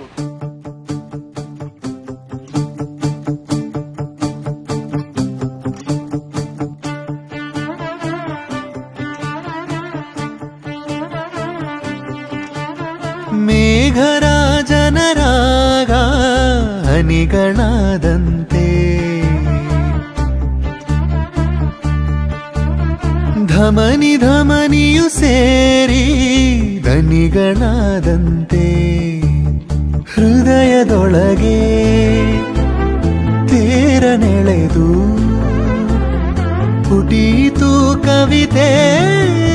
ಮೇಘರಾಜನ ರಾಗ ಹನಿಗಳಾದಂತೆ ಧಮನಿ ಧಮನಿಯು ಸೇರಿ ದನಿಗಳಾದಂತೆ ಹೃದಯದೊಳಗೆ ತೇರ ನೆಳೆದು ಪುಟೀತು ಕವಿತೆ